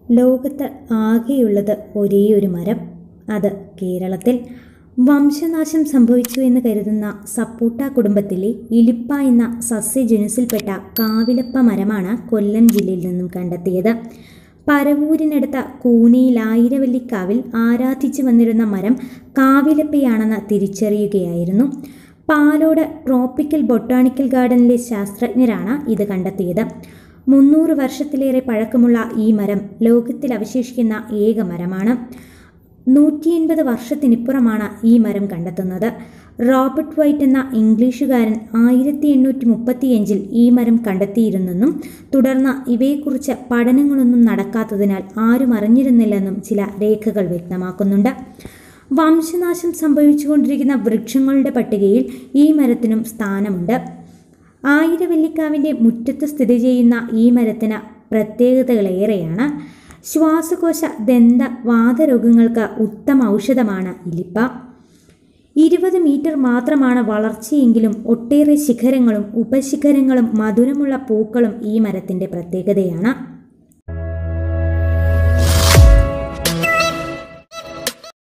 ലോകത്ത് ആകെയുള്ളത് ഒരേയൊരു മരം അത് കേരളത്തിൽ വംശനാശം സംഭവിച്ചു എന്ന് കരുതുന്ന സപ്പോട്ട കുടുംബത്തിലെ ഇലിപ്പ എന്ന സസ്യജനുസിൽപ്പെട്ട കാവിലപ്പ മരമാണ് കൊല്ലം ജില്ലയിൽ നിന്നും കണ്ടെത്തിയത് പരവൂരിനടുത്ത കൂനയിൽ ആയിരവല്ലിക്കാവിൽ ആരാധിച്ചു വന്നിരുന്ന മരം കാവിലപ്പയാണെന്ന് തിരിച്ചറിയുകയായിരുന്നു പാലോട് ട്രോപ്പിക്കൽ ബൊട്ടാണിക്കൽ ഗാർഡനിലെ ശാസ്ത്രജ്ഞരാണ് ഇത് കണ്ടെത്തിയത് മുന്നൂറ് വർഷത്തിലേറെ പഴക്കമുള്ള ഈ മരം ലോകത്തിൽ അവശേഷിക്കുന്ന ഏക മരമാണ് നൂറ്റി എൺപത് വർഷത്തിനിപ്പുറമാണ് ഈ മരം കണ്ടെത്തുന്നത് റോബർട്ട് വൈറ്റ് എന്ന ഇംഗ്ലീഷുകാരൻ ആയിരത്തി എണ്ണൂറ്റി മുപ്പത്തിയഞ്ചിൽ ഈ മരം കണ്ടെത്തിയിരുന്നെന്നും തുടർന്ന് ഇവയെക്കുറിച്ച് പഠനങ്ങളൊന്നും നടക്കാത്തതിനാൽ ആരും അറിഞ്ഞിരുന്നില്ലെന്നും ചില രേഖകൾ വ്യക്തമാക്കുന്നുണ്ട് വംശനാശം സംഭവിച്ചുകൊണ്ടിരിക്കുന്ന വൃക്ഷങ്ങളുടെ പട്ടികയിൽ ഈ മരത്തിനും സ്ഥാനമുണ്ട് ആയിരവല്ലിക്കാവിൻ്റെ മുറ്റത്ത് സ്ഥിതി ചെയ്യുന്ന ഈ മരത്തിന് പ്രത്യേകതകളേറെയാണ് ശ്വാസകോശ ദന്ത വാതരോഗങ്ങൾക്ക് ഉത്തമ ഔഷധമാണ് ഇലിപ്പ ഇരുപത് മീറ്റർ മാത്രമാണ് വളർച്ചയെങ്കിലും ഒട്ടേറെ ശിഖരങ്ങളും ഉപശിഖരങ്ങളും മധുരമുള്ള പൂക്കളും ഈ മരത്തിൻ്റെ പ്രത്യേകതയാണ്